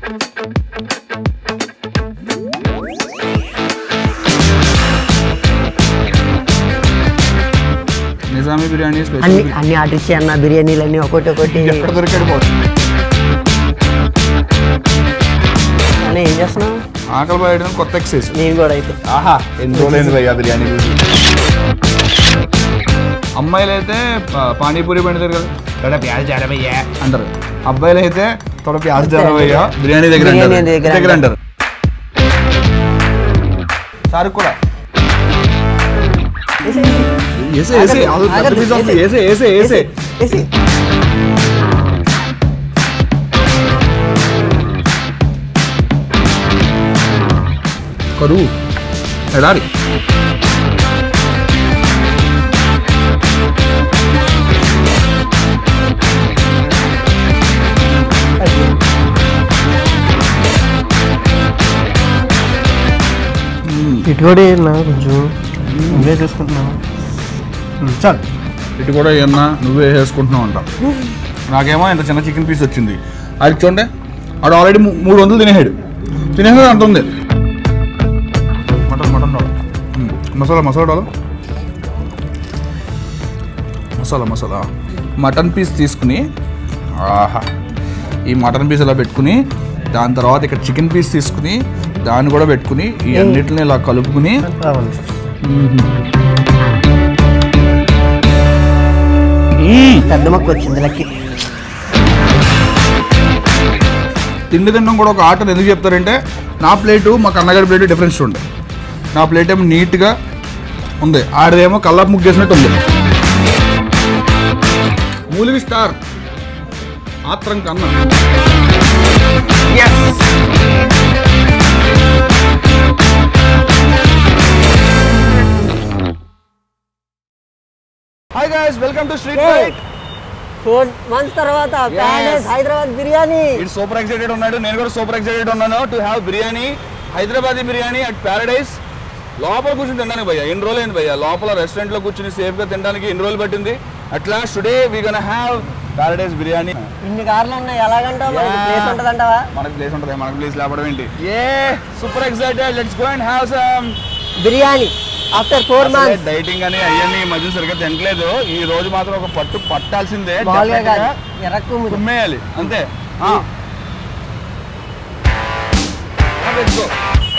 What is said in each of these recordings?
Nizami biryani special అన్ని అన్ని order ఇచ్చి అన్న బిర్యానీలు అన్ని ఒకటి ఒకటి ఎక్కడ దొరికాడు బాబు అన్న ఏం చేస్తున్నావు ఆకలి పోయడం కొత్త ఎక్సైజ్ నేను కూడా అయితే ఆహా ఎన్ని రోజులైంది భయ్యా బిర్యానీ గురించి అమ్మాయిలు అయితే పా- పానీపూరి బండి దగ్గర తొడ ప్యాజ్ జారవయ్యా అంటారు అబ్బాయిలు అయితే తొడ ప్యాజ్ జారవయ్యా బిర్యానీ దగ్గర బిర్యానీ అంటారు. దగ్గర దగ్గర అంటారు సార్ కూడా ఏసే ఏసే అది పెద్ద ఆగదు, piece of- ఏసే. ఏసే ఏసే ఏసే వేసి. కరువు ఎడారి ఇటు కూడా ఏనా కొంచెం నువ్వే చూసుకుంటున్నావు చాలు ఇటు కూడా ఏమన్నా నువ్వే వేసుకుంటున్నావు అంట నాకేమో ఇంత చిన్న చికెన్ పీస్ వచ్చింది అది చూడండి ఆడు ఆల్రెడీ మూడు వందలు తినేసాడు తినేసాడు అంత ఉంది మటన్ మటన్ డాలు మ్మ్. మసాలా మసాలా డాలు మసాలా మసాలా మటన్ పీస్ తీసుకుని ఆహా ఈ మటన్ పీస్ ఇలా పెట్టుకుని దాని తర్వాత ఇక్కడ చికెన్ పీస్ తీసుకుని దాన్ని కూడా పెట్టుకుని ఈ అన్నిటిని ఇలా కలుపుకుని రావాలి పెద్ద మొక్క వచ్చింది లక్కి తిండి తినడం కూడా ఒక ఆట అని ఎందుకు చెప్తారంటే నా ప్లేటు మా కన్నగారి ప్లేటు డిఫరెన్స్ ఉండే నా ప్లేట్ ఏమో నీట్గా ఉంది ఆడదేమో కల్లాపు ముగ్గేసినట్టు ఉంది మూలివి స్టార్ ఆత్రం కన్నా hi guys welcome to street fight four months తర్వాత ప్యాలెస్ హైదరాబాద్ బిర్యానీ ఇటు సూపర్ ఎక్సైటెడ్ ఉన్నాడు నేను కూడా సూపర్ ఎక్సైటెడ్ ఉన్నాను to have biryani Hyderabadi biryani at Paradise లోపల కూర్చొని తినడానికి భయ్య ఎన్ని రోజులు అయింది భయ్య లోపల రెస్టారెంట్లో కూర్చుని సేఫ్గా తినడానికి ఎన్ని రోజులు పట్టింది అట్లా today we gonna have Paradise biryani ఇన్ని కార్లు ఉన్నాయి ఎలాగంటావు మనకి Yeah. ప్లేస్ ఉంటదంటావా మనకి ప్లేస్ ఉంటుంది మనకి ప్లేస్ లేపడం ఏంటి ఏ super excited let's go and have some biryani after four months dieting అని అవన్నీ ఈ మధ్య సరిగ్గా తినట్లేదు ఈ రోజు మాత్రం ఒక పట్టు పట్టాల్సిందే మామూలుగా కాదు Definitely గా ఎర్రకు ముద్దు. కుమ్మేయాలి అంతే ఆ. Let's go.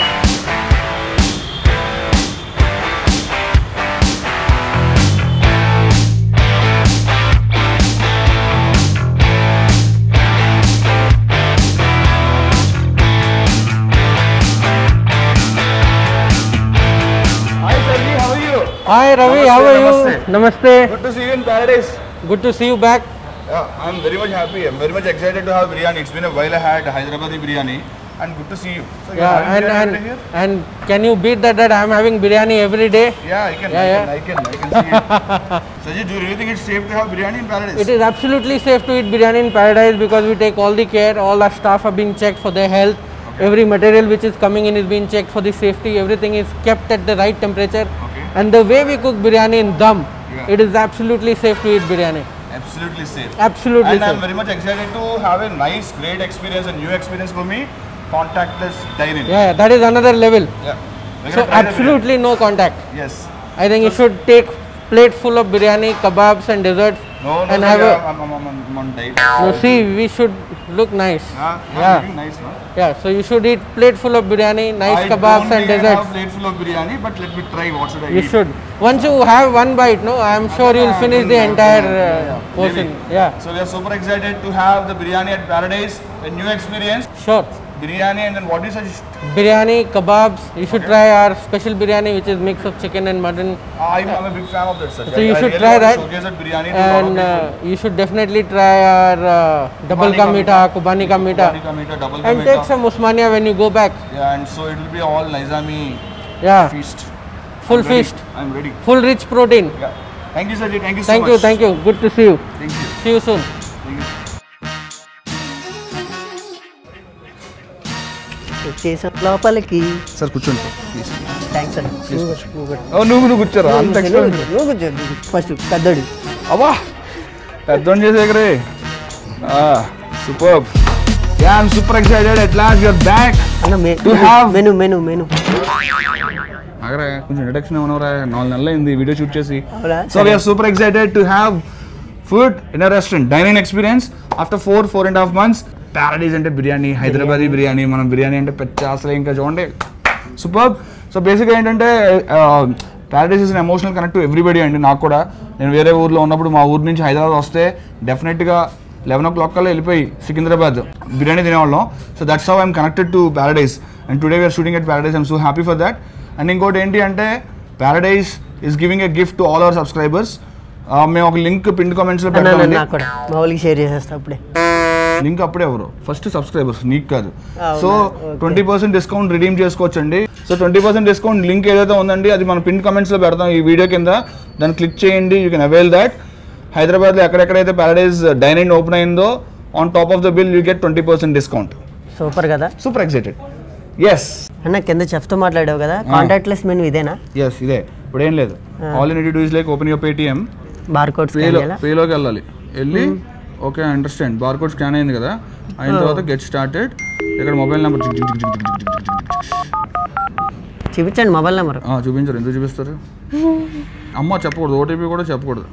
Hi, Sarji, how are you? Hi Ravi Namaste, how are you namaste. Namaste Good to see you in paradise. Good to see you back Yeah, I'm very much happy. I'm very much excited to have biryani. It's been a while I had Hyderabadi biryani, and good to see you. So you're Yeah, having and biryani and today here? and can you beat that that I'm having biryani every day? Yeah, I can. Yeah, I, yeah. can I can. I can see it. Sajid, do you really think it's safe to have biryani in paradise? It is absolutely safe to eat biryani in paradise because we take all the care. All our staff are being checked for their health. Every material which is coming in is being checked for the safety. Everything is kept at the right temperature. Okay. And the way we cook biryani in dum, Yeah. it is absolutely safe to eat biryani. Absolutely safe. Absolutely And I'm safe. very much excited to have a nice, great experience, a new experience for me. Contactless dining. Yeah, that is another level. Yeah. We're So gonna try that absolutely no contact. biryani. Yes. I think you should take plate full of biryani, kebabs and desserts No, no, and no, have yeah, a. I'm, I'm, I'm, I'm on diet. No, see, we should look nice. Yeah, yeah. Yeah. Looking nice, no? Yeah, so you should eat plate full of biryani, nice I kebabs don't and even desserts. have plate full of biryani, but let me try. What should I You eat? should. Once you have one bite, no, I am sure you'll Yeah, finish I the will, entire yeah, uh, yeah. portion. Really? Yeah, So we are super excited to have the biryani at Paradise, a new experience. sure. Biryani and then what is such? Biryani, kebabs. You should Okay. try our special biryani, which is mix of chicken and mutton. I'm, I'm a big fan of that. Such. So you I, should I really try want that. To showcase that biryani to a lot of And people. uh, you should definitely try our uh, double Kubani ka ka meetha, kubani ka meetha. Kubani ka meetha, double ka And meetha. take some Usmania when you go back. Yeah, and so it will be all Nizami Yeah, feast. full I'm ready. feast, I'm ready. full rich protein. Yeah. Thank you, Sajid. Thank you so Thank much. you, thank you. Good to see you. Thank you. See you soon. Thank you. వచ్చేసాం లోపలికి sir కూర్చోండి please thanks అండి నువ్వు నువ్వు కూర్చోరా అంత expect నువ్వు కూర్చో ఫస్ట్ పెద్దోడు అబ్బా పెద్దోని చేసేకరే super Yeah, I'm super excited. At last, you're back. అన్న మె- You have- menu menu menu అగరా కొంచెం ఇంట్రడక్షన్ ఏమన్నారా నాలుగు నెలలు అయింది వీడియో షూట్ చేసి అవునా? So we're super excited to have food in a restaurant dining experience after four four and half months Paradise అంటే బిర్యానీ హైదరాబాదీ బిర్యానీ మనం బిర్యానీ అంటే పెద్ద అసలు ఇంకా చూడండి సూపర్ సో బేసిక్గా ఏంటంటే Paradise is emotional connect to everybody అండి నాకు కూడా నేను వేరే ఊర్లో ఉన్నప్పుడు మా ఊరు నుంచి హైదరాబాద్ వస్తే డెఫినెట్గా లెవెన్ ఓ క్లాక్ కల్లా వెళ్ళిపోయి సికింద్రాబాద్ బిర్యానీ తినేవాళ్ళం so that's how I'm connected to Paradise and today we're shooting at Paradise I'm so happy for that and ఇంకోటి ఏంటి అంటే Paradise is giving a gift to all our subscribers మేము ఒక లింక్ పిన్ కామెంట్స్లో అన్న అన్న, పెడతామండి నాకు కూడా మా వాళ్ళకి షేర్ చేసేస్తా అప్పుడే లింక్ అప్పుడే ఎవరు ఫస్ట్ సబ్స్క్రైబర్స్ నీకు కాదు అవునా? So Okay. Twenty percent discount redeem చేసుకోవచ్చు అండి so twenty percent discount link ఏదైతే ఉందండి అది మన పిన్ కమెంట్స్లో పెడతాం ఈ వీడియో కింద దాన్ని క్లిక్ చేయండి యూ కెన్ అవైల్ దాట్ హైదరాబాద్లో ఎక్కడెక్కడైతే ప్యారడైజ్ డైనింగ్ ఓపెన్ అయిందో on top of the bill you get twenty percent discount super కదా సూపర్ ఎక్సైటెడ్ ఎస్ అన్న కింద చెఫ్తో మాట్లాడావు కదా కాంటాక్ట్ లెస్ మెను ఇదేనా ఎస్ ఇదే ఇప్పుడు ఏం లేదు all in do is like open your Paytm bar code పేలో పేలోకి వెళ్ళాలి వెళ్ళి okay understand bar code scan అయింది కదా అయిన తర్వాత గెట్ స్టార్టెడ్ ఇక్కడ మొబైల్ నెంబర్ చూపించండి మొబైల్ నెంబర్ చూపించరు ఎందుకు చూపిస్తారు అమ్మ చెప్పకూడదు ఓటీపీ కూడా చెప్పకూడదు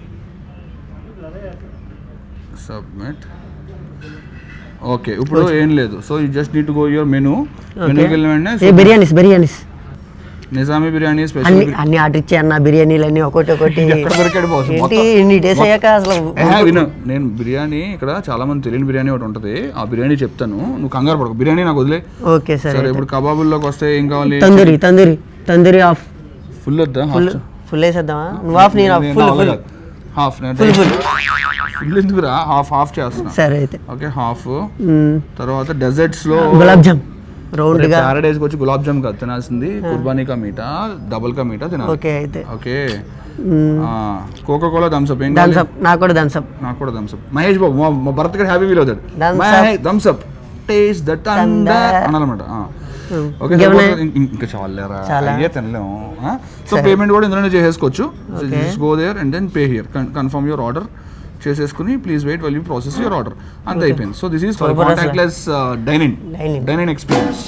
సబ్మిట్ ఓకే ఇప్పుడు ఏం లేదు so you just need go your menu మెనూకి వెళ్ళిన ఏ వెంటనే బిర్యానీస్ బిర్యానీస్ నిజామీ బిర్యానీ స్పెషల్ అన్ని అన్ని ఆర్డర్ ఇచ్చే అన్న బిర్యానీలు అన్ని ఒకటి ఒకటి ఎక్కడ దొరికాడు బాస్ ఏంటి మొత్తం ఇన్ని డేస్ అయ్యాక అసలు ఏహే, విను నేను బిర్యానీ ఇక్కడ చాలా మంది తెలియని బిర్యానీ ఒకటి ఉంటుంది ఆ బిర్యానీ చెప్తాను నువ్వు కంగారు పడకు బిర్యానీ నాకు వదిలే ఓకే సరే సరే ఇప్పుడు కబాబుల్లోకి వస్తే ఏం కావాలి తందూరి తందూరి తందూరి ఆఫ్ ఫుల్ వద్దా ఫుల్ ఫుల్ వేసేద్దామా నువ్వు ఆఫ్ నేను half full full half full full full ఎందుకురా హాఫ్ హాఫ్ చేస్తున్నా సరే అయితే ఓకే హాఫ్ మ్మ్. తర్వాత డెజర్ట్స్ లో గులాబ్ జామ్ రౌండ్ గా ప్యారడైజ్ వచ్చి గులాబ్ జామ్ కాదు తినాల్సింది కుర్బానీ కా మీటా డబుల్ కా మీటా తినాలి ఓకే అయితే okay coca cola Thums up ఏం థమ్స్ కావాలి అప్ నాకు కూడా థమ్స్ అప్ నాకు కూడా థమ్స్ అప్ మహేష్ బాబు మా మా భరత్ గారు హ్యాపీ ఫీల్ అవుతాడు Thumbs Thums up taste that Thunder. అనాలన్నమాట ఆ. ఓకే ఇంకేమైనా? సరిపోతుంది. ఇం- ఇంకా చాలేరా చాలా? అయ్యే తినలేము సో పేమెంట్ కూడా ఇందులోనే చేసేసుకోవచ్చు go there and then pay here confirm your order చేసేసుకుని please wait well you process your order అంత అయిపోయింది so this is for Super contactless dining Dine-in. Dining experience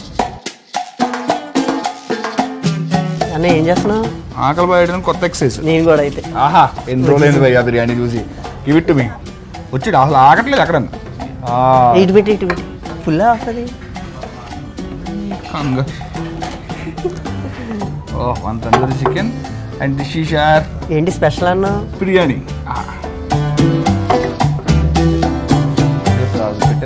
అన్న ఏం చేస్తున్నావు ఆకలి బాయడం కొత్త ఎక్సైజ్ నేను కూడా అయితే ఆహా ఎన్ని రోజులైంది భయ్యా బిర్యానీ చూసి గివ్ ఇట్ టు మీ వచ్చి అసలు ఆగట్లేదు అక్కడ ఇటు పెట్టి ఇటు పెట్టి ఫుల్ వస్తుంది Hunger. oh, one tandoori chicken and this is our ఏంటి స్పెషల్ అన్న biryani. Ah. Just राज बेटे।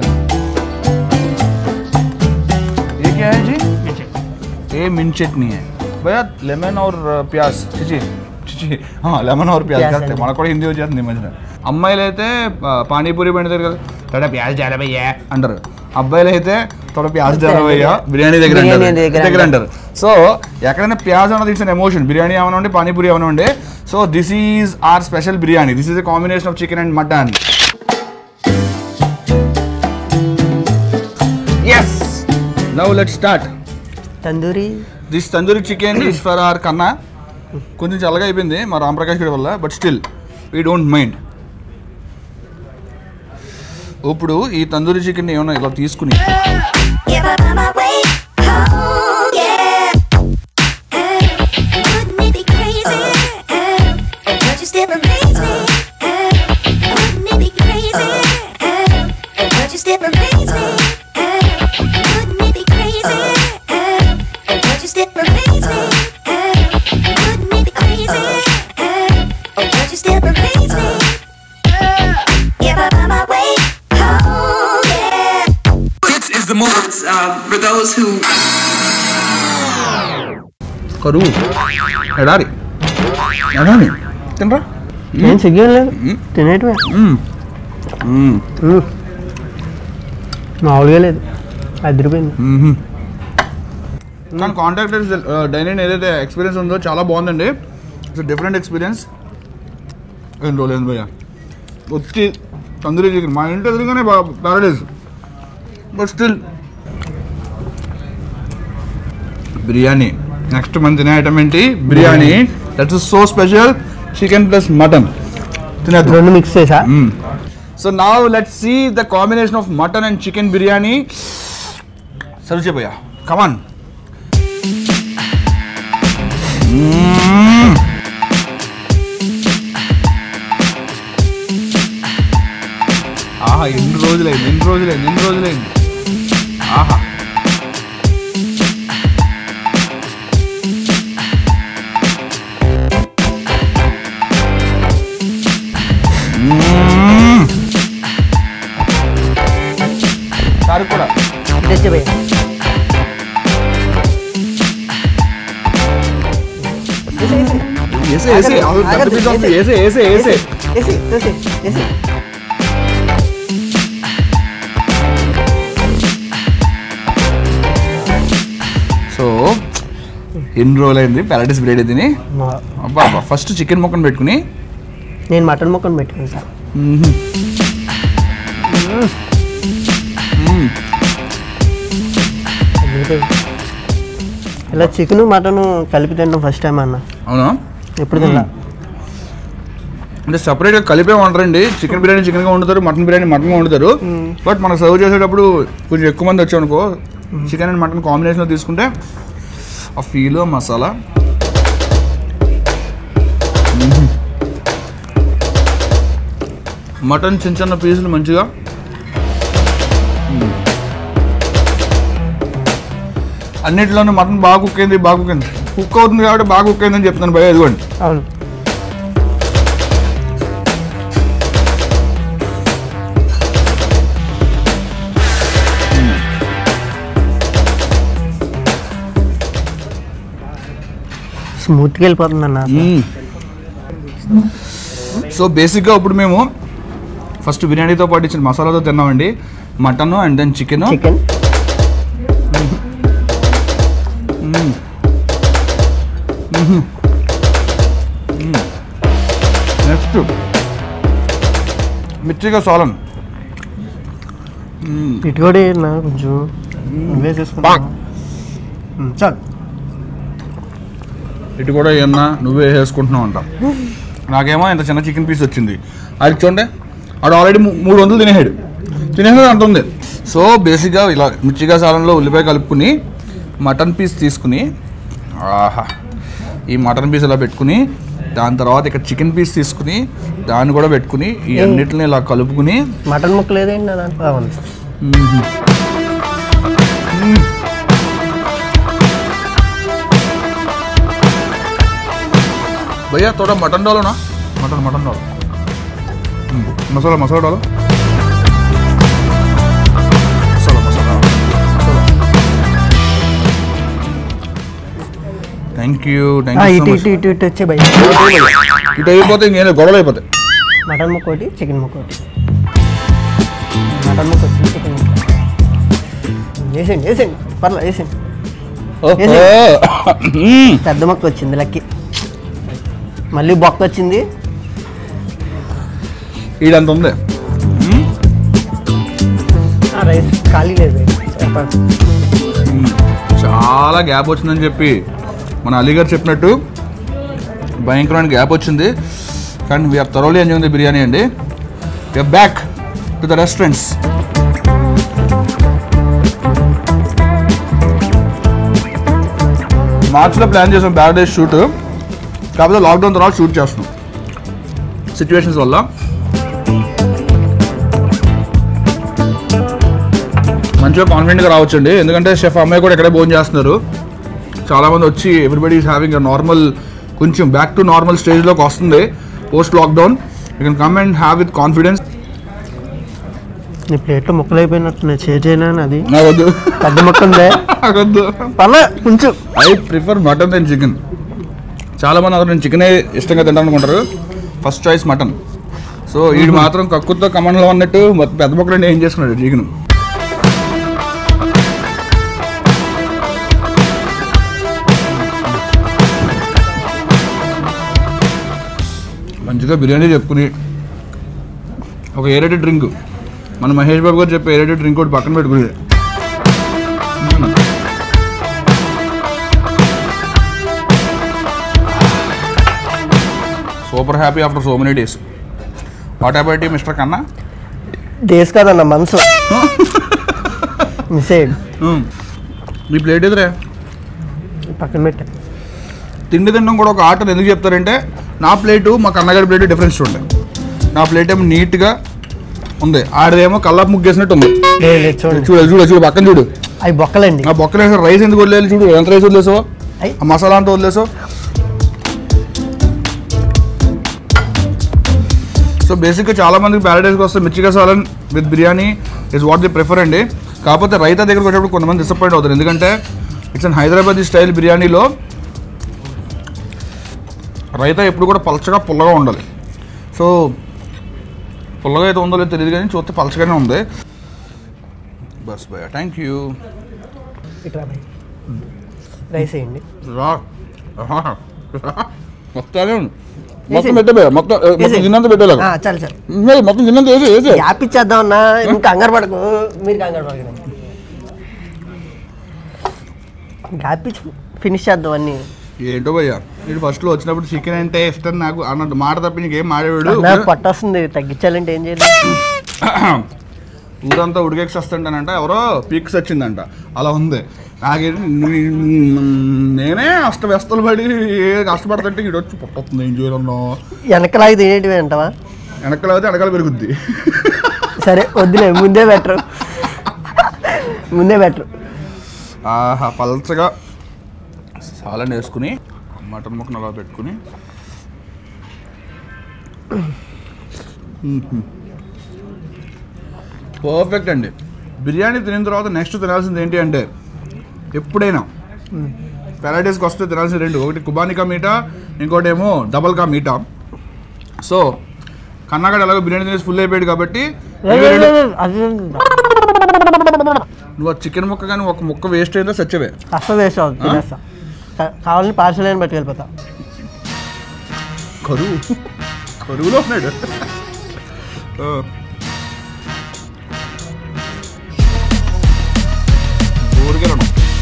ये क्या है जी ये मिंट चटनी है भैया लेमन और uh, प्याज చిచి చిచి లెమన్ ఆర్ ప్యాజ్ ప్యాజ్ కరెక్ట్ అండి. మనకు కూడా హిందీ వచ్చేస్తుంది ఈ మధ్యన అమ్మాయిలు అయితే ప- పానీపూరి పెడతారు కదా తోడ ప్యాజ్ జారబయ్యా అంటారు అబ్బాయిలు అయితే తోడ ప్యాజ్ జారబయ్యా బిర్యానీ దగ్గర బిర్యానీ అంటారు దగ్గర దగ్గర అంటారు సో ఎక్కడైనా ప్యాజ్ అన్నది ఇట్స్ అన్ ఎమోషన్ బిర్యానీ అవనండి పానీపూరి అవనండి so this is our special biryani this is a combination of chicken and mutton yes now let start tandoori this tandoori chicken is for our కన్నా కొంచెం చల్లగా అయిపోయింది మా రామప్రకాష్ గారి వల్ల but still we don't mind ఇప్పుడు ఈ తందూరి చికెన్ ఏమన్నా ఇలా తీసుకుని If I'm on my way home, yeah. Hey, wouldn't it be crazy? Hey, but you still amaze me. Hey, wouldn't it be crazy? Hey, but you still amaze me. Hey, wouldn't it be crazy? Hey, but you still amaze me. Hey, wouldn't it be crazy? Hey, but you still amaze me. If I'm on my way home, yeah. This is the move uh, for those who కరువు ఎడారి ఎడారి తినరా ఏం సిగ్గేం లేదు తినేటివే మ్మ్. మ్మ్. మ్మ్. మామూలుగా లేదు అదిరిపోయింది మ్మ్. కానీ కాంటాక్ట్ డైనింగ్ ఏదైతే ఎక్స్పీరియన్స్ ఉందో చాలా బాగుందండి ఇట్స్ డిఫరెంట్ ఎక్స్పీరియన్స్ ఏం రోజులేదు భయ్య వచ్చి తందూరి చికెన్ మా ఇంటి ఎదురుగానే Paradise but still biryani next మన తినే ఐటమ్ ఏంటి biryani that's so special chicken plus mutton తినేద్దాం రెండు మిక్స్ చేసా మ్మ్. So so now let see the combination of mutton and chicken biryani serve చేయబోయా కమాన్ ఆహా ఎన్ని రోజులైంది ఎన్ని రోజులైంది ఎన్ని రోజులైంది ఆహా సార్ కూడా తెచ్చి భయ్య ఏసే ఏసే అసలు పెద్ద piece of- ఏసే ఏసే ఏసే ఏసి ఏసి ఏసి సో ఎన్ని రోజులైంది పారాడైస్ బిర్యానీ తిని అబ్బా అబ్బా ఫస్ట్ చికెన్ ముక్కను పెట్టుకుని నేను మటన్ ముక్కను పెట్టుకున్నాను సార్ అద్భుతం. ఇలా చికెన్ మటన్ కలిపి తినడం ఫస్ట్ టైం అన్న అవునా ఎప్పుడు తిన్నా అంటే సపరేట్గా కలిపే వండరండి చికెన్ బిర్యానీ చికెన్గా వండుతారు మటన్ బిర్యానీ మటన్గా వండుతారు బట్ మనకు సర్వ్ చేసేటప్పుడు కొంచెం ఎక్కువ మంది వచ్చామనుకో చికెన్ అండ్ మటన్ కాంబినేషన్లో తీసుకుంటే ఆ ఫీల్ మసాలా మ్మ్. మటన్ చిన్న చిన్న పీసులు మంచిగా మ్మ్. అన్నిటిలోనూ మటన్ బాగా కుక్ అయింది బాగా కుక్ అయింది కుక్ అవుతుంది కాబట్టి బాగా కుక్ అయిందని చెప్తాను భయ ఇదిగోండి అవును స్మూత్గా వెళ్ళిపోతుంది అన్న సో బేసిక్గా ఇప్పుడు మేము ఫస్ట్ బిర్యానీతో పాటు ఇచ్చిన మసాలాతో తిన్నామండి mutton and then chicken chicken next మిర్చిగా సోలన్ ఇటు కూడా నా కొంచెం వేసేసుకున్నా చాలు ఇటు కూడా ఏమన్నా నువ్వే వేసుకుంటున్నావు అంట నాకేమో ఇంత చిన్న చికెన్ పీస్ వచ్చింది అది చూడండి ఆడు ఆల్రెడీ మూడు వందలు తినేసాడు తినేసాడు అంత ఉంది సో బేసిక్గా ఇలా మిర్చిగా సాలంలో ఉల్లిపాయ కలుపుకుని మటన్ పీస్ తీసుకుని ఆహా ఈ మటన్ పీస్ ఇలా పెట్టుకుని దాని తర్వాత ఇక్కడ చికెన్ పీస్ తీసుకుని దాన్ని కూడా పెట్టుకుని ఈ అన్నిటిని ఇలా కలుపుకుని మటన్ ముక్కలు ఏదేంటి నా దాంట్లో బాగుంది भैया थोड़ा मटन डालो ना मटन मटन डालो हम्म, मसाला मसाला डालो मसाला मसाला मसाला థ్యాంక్ యూ థ్యాంక్ యూ ఇటు ఇటు ఇటు ఇటు వచ్చే భయ ఇటు అయిపోతే ఇంకేం గొడవలు అయిపోతాయి మటన్ ముక్క ఒకటి చికెన్ ముక్క ఒకటి మటన్ ముక్క వచ్చింది చికెన్ ముక్క వేసేయండి వేసేయండి పర్లేదు వేసేయండి మ్మ్. పెద్ద మొక్క వచ్చింది లక్కి మళ్ళీ బొక్క వచ్చింది ఈడంత ఉంది ఆ రైస్ ఖాళీ లేదు చెప్పండి చాలా గ్యాప్ వచ్చిందని చెప్పి మన అలీ గారు చెప్పినట్టు భయంకరమైన గ్యాప్ వచ్చింది కానీ we're thoroughly enjoy the biryani అండి we're back to the restaurants మార్చ్లో ప్లాన్ చేసాం ప్యారడైజ్ షూట్ కాకపోతే లాక్డౌన్ తర్వాత షూట్ చేస్తున్నాం సిచ్యువేషన్స్ వల్ల మంచిగా కాన్ఫిడెంట్గా రావచ్చండి ఎందుకంటే షెఫ్ అమ్మాయి కూడా ఇక్కడే భోజనం చేస్తున్నారు చాలామంది వచ్చి everybody is having a normal కొంచెం బ్యాక్ టు నార్మల్ స్టేజ్లోకి వస్తుంది post lockdown you can come and have with confidence నీ ప్లేట్లో ముక్కలు అయిపోయినట్టున్నాయి చేసేనా అది నాకొద్దు పెద్ద ముక్క ఉందే నాకొద్దు పర్లే కొంచెం I prefer mutton then chicken చాలా మంది అందరూ నేను చికెనే ఇష్టంగా తింటాను అనుకుంటారు ఫస్ట్ చాయిస్ మటన్ సో వీడు మాత్రం కక్కుతో కమాండ్లో ఉన్నట్టు మొత్తం పెద్ద మొక్కలు ఏం చేసుకున్నాడు చికెన్ మంచిగా బిర్యానీ చెప్పుకుని ఒక ఏరేటెడ్ డ్రింక్ మన మహేష్ బాబు గారు చెప్పే ఏరేటెడ్ డ్రింక్ ఒకటి పక్కన పెట్టుకునేది super happy after so many days what about you mister కన్నా దేశ్ కదన్న మనసు మిస్ అయ్యాడు ఉమ్. మీ ప్లేట్ ఎదురే పక్కన పెట్టా తిండి తినడం కూడా ఒక ఆట అని ఎందుకు చెప్తారంటే నా ప్లేటు మా కన్నగారి ప్లేట్ డిఫరెన్స్ చూడండి నా ప్లేట్ ఏమో నీట్గా ఉంది ఆడదేమో కల్లాపు ముగ్గేసినట్టు ఉంది లేదు లేదు చూడండి చూడు చూడు చూడు పక్కన చూడు అవి బొక్కలండి ఆ బొక్కలు వేసిన రైస్ ఎందుకు వదిలేదు చూడు ఎంత రైస్ వదిలేసావు అయ్. ఆ మసాలా అంతా వదిలేసావు సో బేసిక్గా చాలా మందికి ప్యారడైస్కి వస్తే మిర్చిగా సాలన్ with biryani is what the prefer అండి కాకపోతే రైతా దగ్గరకు వచ్చేటప్పుడు కొంతమంది డిసప్పాయింట్ అవుతారు ఎందుకంటే ఇట్స్ అన్ హైదరాబాద్ స్టైల్ బిర్యానీలో రైతా ఎప్పుడు కూడా పలచగా పుల్లగా ఉండాలి సో పుల్లగా అయితే ఉందో లేదో తెలియదు కానీ చూస్తే పలచగానే ఉంది బస్ భయ థ్యాంక్ యూ ఇక్కడ బాయ్ రైస్ వేయండి రా మొత్తానే ఉంది మొత్తం పెట్టే మొత్తం ఏ, మొత్తం వేసేయ్. తిన్నంత పెట్టేలాగా ఆ, చాలు చాలు ఏ, మొత్తం తిన్నంత వేసి వేసే యాప్ ఇచ్చేద్దాం అన్నా ఇంకా కంగారు పడకు మీరు కంగారు పడకండి గ్యాప్ ఇచ్చి ఫినిష్ చేద్దాం అన్ని ఏంటో భయ్యా వీడు ఫస్ట్లో వచ్చినప్పుడు చికెన్ అంటే ఇష్టం నాకు అన్నట్టు మాట తప్ప నీకేం మాడేవాడు నాకు పట్టొస్తుంది తగ్గించాలంటే ఏం చేయాలి ఊరంతా ఉడికేక్స్ వస్తుంటానంట ఎవరో పీక్స్ వచ్చిందంట అలా ఉంది నాకే నేనే అష్ట వ్యస్తలు పడి ఏ కష్టపడుతుంటే ఇటు వచ్చి పుట్టొస్తుంది ఏం చేయాలన్నా వెనకలాగి తినేటివి అంటావా వెనకాల అయితే వెనకాల పెరుగుద్ది సరే వద్దులే ముందే బెటర్ ముందే బెటర్ ఆహా పల్చగా సాలన్ వేసుకుని మటన్ ముక్కను అలా పెట్టుకుని పర్ఫెక్ట్ అండి బిర్యానీ తినిన తర్వాత నెక్స్ట్ తినాల్సింది ఏంటి అంటే ఎప్పుడైనా పెరాడైస్కి వస్తే తినాల్సింది రెండు ఒకటి కుబానికా మీటా ఇంకోటి ఏమో డబల్ కా మీటా సో కన్నాగడ ఎలాగో బిర్యానీ తినేసి ఫుల్ అయిపోయాడు కాబట్టి ఇవే రెండు- అది నువ్వు ఆ చికెన్ ముక్క కానీ ఒక ముక్క వేస్ట్ అయిందో సచ్చవే అస్సలు వేస్ట్ అవుతుంది తినేస్తా కా- కావాలని పార్సల్ అయిన పట్టుకెళ్ళిపోతా కరువు కరువులో ఉన్నాడు ఆ. ఊరికెళ్ళను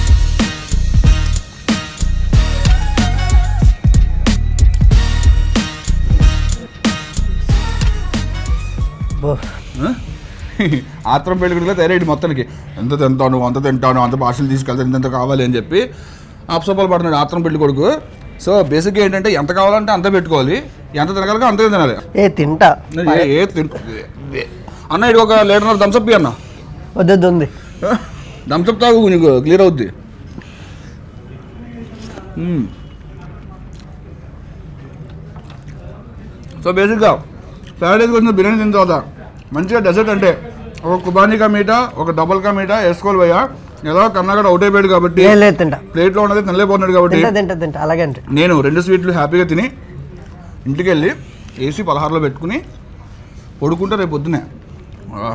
బో ఆ? ఆత్రం పెళ్ళికొడుకులో తయారైంది మొత్తానికి ఎంత తింటాను అంత తింటాను అంత భాషలు తీసుకెళ్తాను ఇంత కావాలి అని చెప్పి అప్సపాలు పడుతున్నాడు ఆత్రం పెళ్లి కొడుకు సో బేసిక్గా ఏంటంటే ఎంత కావాలంటే అంత పెట్టుకోవాలి ఎంత తినగలగా అంతే తినాలి ఏ తింటా ఏ- ఏ తింటు ఏ- అన్న ఇది ఒక లీటర్ థమ్స్అప్ అన్న వద్దొద్దు ఉంది థమ్స్అప్ తాగు నీకు క్లియర్ అవుద్ది మ్మ్. సో బేసిక్గా ప్యారడైజ్కి వచ్చిన బిర్యానీ తిన్న తర్వాత మంచిగా డెజర్ట్ అంటే ఒక కుబానికా మీట ఒక డబల్ కా మీట వేసుకోవాలి భయ్యా ఎలా కర్ణాకడ అవుట్ అయిపోయాడు కాబట్టి లేదు లేదు తింటా ప్లేట్లో ఉన్నది తినలేకపోతున్నాడు కాబట్టి తింటా తింటా తింటా అలాగే అంటే నేను రెండు స్వీట్లు హ్యాపీగా తిని ఇంటికి వెళ్ళి ఏసీ పలహారులో పెట్టుకుని పడుకుంటే రేపు పొద్దునే ఆ.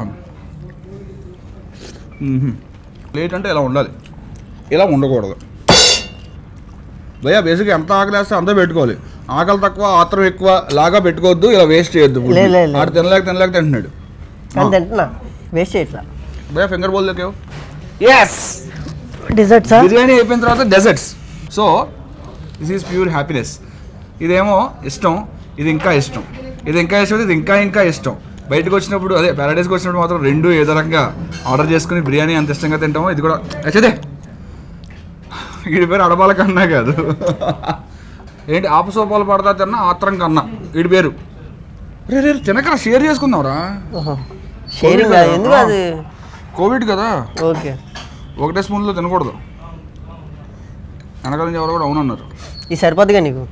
మ్మ్హ్మ్. ప్లేట్ అంటే ఇలా ఉండాలి ఇలా ఉండకూడదు భయ్యా బేసిక్గా ఎంత ఆకలి వేస్తే అంతా పెట్టుకోవాలి ఆకలి తక్కువ ఆత్రం ఎక్కువ లాగా పెట్టుకోవద్దు ఇలా వేస్ట్ చేయొద్దు లే, లే, లే. ఆడు తినలేక తినలేక తింటున్నాడు కానీ తింటున్నా వేస్ట్ చేయట్లా భయ్యా ఫింగర్ బోల్ లేకేవు ఎస్ డిజర్ట్ సార్ బిర్యానీ అయిపోయిన తర్వాత desserts so this is pure happiness ఇదేమో ఇష్టం ఇది ఇంకా ఇష్టం ఇది ఇంకా ఇష్టం ఇది ఇంకా ఇంకా ఇష్టం బయటకు వచ్చినప్పుడు అదే ప్యారడైస్కి వచ్చినప్పుడు మాత్రం రెండు ఏదో రకంగా ఆర్డర్ చేసుకుని బిర్యానీ అంత ఇష్టంగా తింటామో ఇది కూడా వచ్చేదే వీడి పేరు అడబాల కన్నా కాదు ఏంటి ఆపసోపాలు పడతా తిన్నా ఆత్రం కన్నా వీడి పేరు రే రే తినకరా షేర్ చేసుకుందాంరా షేరింగ్ కోవిడ్ ఎందుకు కదా? అది కోవిడ్ కదా ఓకే ఒకటే స్పూన్లో తినకూడదు వెనకాల నుంచి ఎవరు కూడా అవునన్నారు ఇది సరిపోద్దిగా నీకు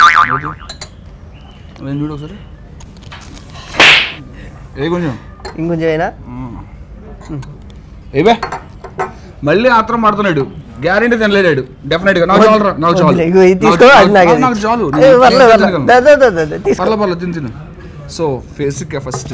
నేను చూడు ఒకసారి ఏ కొంచెం ఇంకొంచెం అయినా ఏవే మళ్ళీ ఆత్రం పడుతున్నాడు గ్యారెంటీ తినలేడు డెఫినెట్ గా నాకు చాలు నాకు చాలు ఇగో ఇది తీసుకో అది నాకు నాకు- నాకు చాలు ఏ, పర్లేదు, పర్లేదు. దా, దా, దా, దా, దా, తీసుకో పర్లే పర్లేదు తిని తిను సో ఫేస్కి ఫస్ట్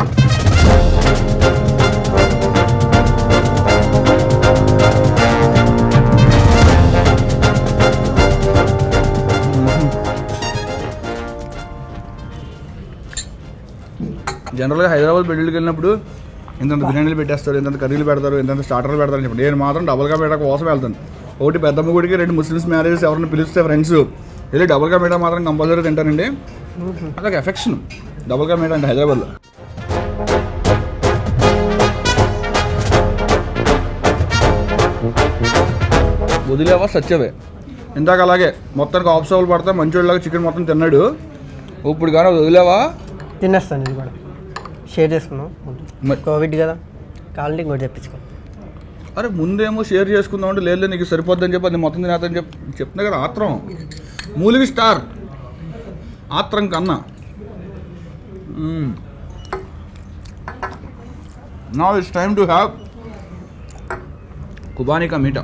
జనరల్గా హైదరాబాద్ పెళ్ళికి వెళ్ళినప్పుడు ఇంతంత బిర్యానీలు పెట్టేస్తారు ఇంతంత కర్రీలు పెడతారు ఇంతంత స్టార్టర్లు పెడతారు అని చెప్పి నేను మాత్రం డబల్గా పెట్టక కోసం వెళ్తాను ఒకటి పెద్దమ్మ గుడికి రెండు ముస్లిమ్స్ మ్యారేజెస్ ఎవరిని పిలిస్తే ఫ్రెండ్స్ వెళ్ళి డబల్గా మీట మాత్రం కంపల్సరీ తింటానండి అదొక ఎఫెక్షన్ డబల్గా మీట అంటే హైదరాబాద్లో వదిలేవా సత్యవే ఇందాక అలాగే మొత్తానికి ఆఫ్ సోల్ పడితే మంచోళ్ళలాగా చికెన్ మొత్తం తిన్నాడు ఇప్పుడు కానీ వదిలేవా తినేస్తాను ఇది కూడా షేర్ చేసుకున్నాం మరి- కోవిడ్ కదా కావాలంటే ఇంకోటి తెప్పించుకో అరే ముందేమో షేర్ చేసుకుందాం అంటే లేదు నీకు సరిపోద్దని చెప్పి అది మొత్తం తినేద్దని చెప్పి చెప్తున్నా కదా ఆత్రం మూలిగి స్టార్ ఆత్రం కన్నా నా it's time to have qubani ka meetha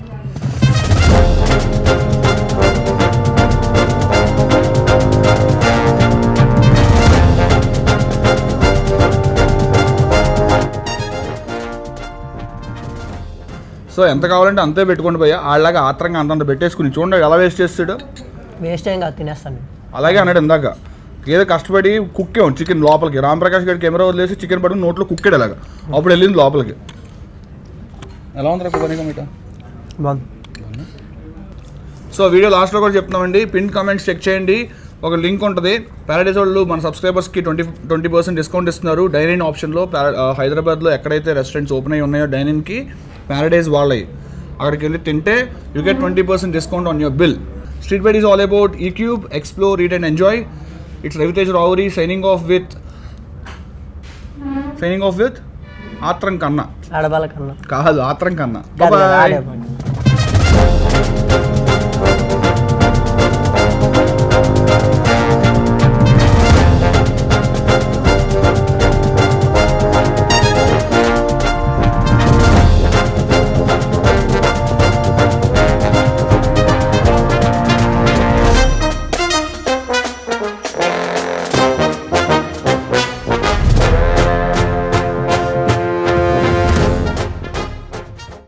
so ఎంత కావాలంటే అంతే పెట్టుకోండి భయ్య వాళ్ళలాగా ఆత్రంగా అంతంత పెట్టేసుకుని చూడండి ఎలా వేస్ట్ చేస్తాడు వేస్ట్ ఏం కాదు తినేస్తాను నేను. అలాగే అన్నాడు ఇందాక ఏదో కష్టపడి కుక్కేం చికెన్ లోపలికి రామప్రకాష్ గారి కెమెరా వదిలేసి చికెన్ పట్టుకుని నోట్లో కుక్కాడు అలాగా అప్పుడు వెళ్ళింది లోపలికి ఎలా ఉందిరా కుబానికా మీటా బాగుంది సో వీడియో లాస్ట్లో కూడా చెప్తున్నామండి పిన్ కామెంట్స్ చెక్ చేయండి ఒక లింక్ ఉంటుంది ప్యారడైజ్ వాళ్ళు మన సబ్స్క్రైబర్స్కి ట్వంటీ ట్వంటీ పర్సెంట్ డిస్కౌంట్ ఇస్తున్నారు డైనింగ్ ఆప్షన్లో ప్యార- ఆ, హైదరాబాద్లో ఎక్కడైతే రెస్టారెంట్స్ ఓపెన్ అయ్యి ఉన్నాయో డైనింగ్కి ప్యారడైజ్ వాళ్ళవి అక్కడికి వెళ్ళి తింటే you get twenty percent discount on your bill street byte is all about eat cube explore read and enjoy it's Ravitej Raavuri signing off with signing off with ఆత్రం కన్నా ఆడవాళ్ళ కన్నా కాదు ఆత్రం కన్నా కాదు, బాయ్ ఆడే